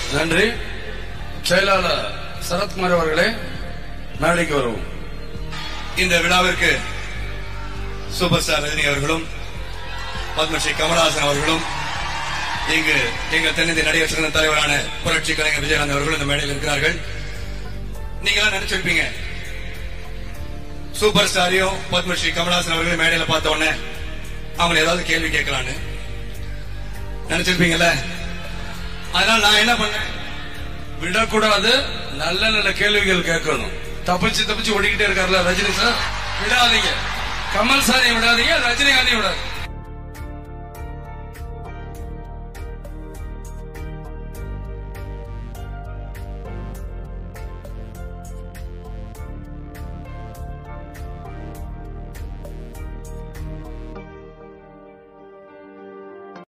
நன்றி செயலாளர் சரத்குமார் அவர்களே மேடைக்கு வருவோம் இந்த விழாவிற்கு சூப்பர் ஸ்டார் ரஜினி அவர்களும் பத்மஸ்ரீ கமலஹாசன் அவர்களும் இங்கு எங்கள் தென்னிந்திய நடிகர் சங்க தலைவரான புரட்சி கலைஞர் விஜயகாந்த் அவர்களும் இந்த மேடையில் இருக்கிறார்கள் நீங்க எல்லாம் நினைச்சிருப்பீங்க சூப்பர் ஸ்டாரையும் பத்மஸ்ரீ கமலஹாசன் அவர்களையும் மேடையில பார்த்த உடனே அவங்களை ஏதாவது கேள்வி கேட்கலான்னு நினைச்சிருப்பீங்கல்ல அதனால நான் என்ன பண்ணேன் விடக்கூடாது நல்ல நல்ல கேள்விகள் கேட்கணும் தப்பிச்சு தப்பிச்சு ஓடிக்கிட்டே இருக்காருல்ல ரஜினி சார் விடாதீங்க கமல் சாரையும் விடாதீங்க ரஜினிகாந்தையும் விடாது